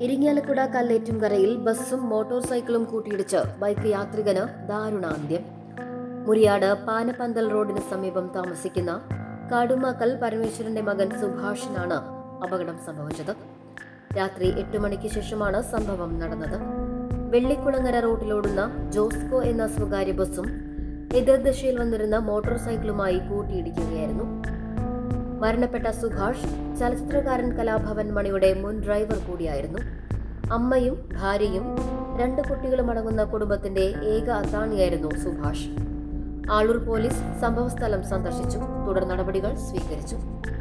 ഇരിങ്ങാലക്കുട കല്ലേറ്റുംകരയിൽ ബസ്സും മോട്ടോർ സൈക്കിളും കൂട്ടിയിടിച്ച് ബൈക്ക് യാത്രികന് ദാരുണാന്ത്യം മുരിയാട് പാനപ്പന്തൽ റോഡിന് സമീപം താമസിക്കുന്ന കാടുമാക്കൽ പരമേശ്വരന്റെ മകൻ സുഭാഷിനാണ് അപകടം സംഭവിച്ചത് രാത്രി എട്ട് മണിക്ക് ശേഷമാണ് സംഭവം നടന്നത് വെള്ളിക്കുളങ്ങര റോഡിലോടുന്ന ജോസ്കോ എന്ന സ്വകാര്യ ബസ്സും എതിർദിശയിൽ വന്നിരുന്ന മോട്ടോർ സൈക്കിളുമായി കൂട്ടിയിടിക്കുകയായിരുന്നു മരണപ്പെട്ട സുഭാഷ് ചലച്ചിത്രകാരൻ കലാഭവൻ മണിയുടെ മുൻ ഡ്രൈവർ കൂടിയായിരുന്നു അമ്മയും ഭാര്യയും രണ്ട് കുട്ടികളും അടങ്ങുന്ന കുടുംബത്തിന്റെ ഏക അത്താണിയായിരുന്നു സുഭാഷ് ആളൂർ പോലീസ് സംഭവസ്ഥലം സന്ദർശിച്ചു തുടർ നടപടികൾ സ്വീകരിച്ചു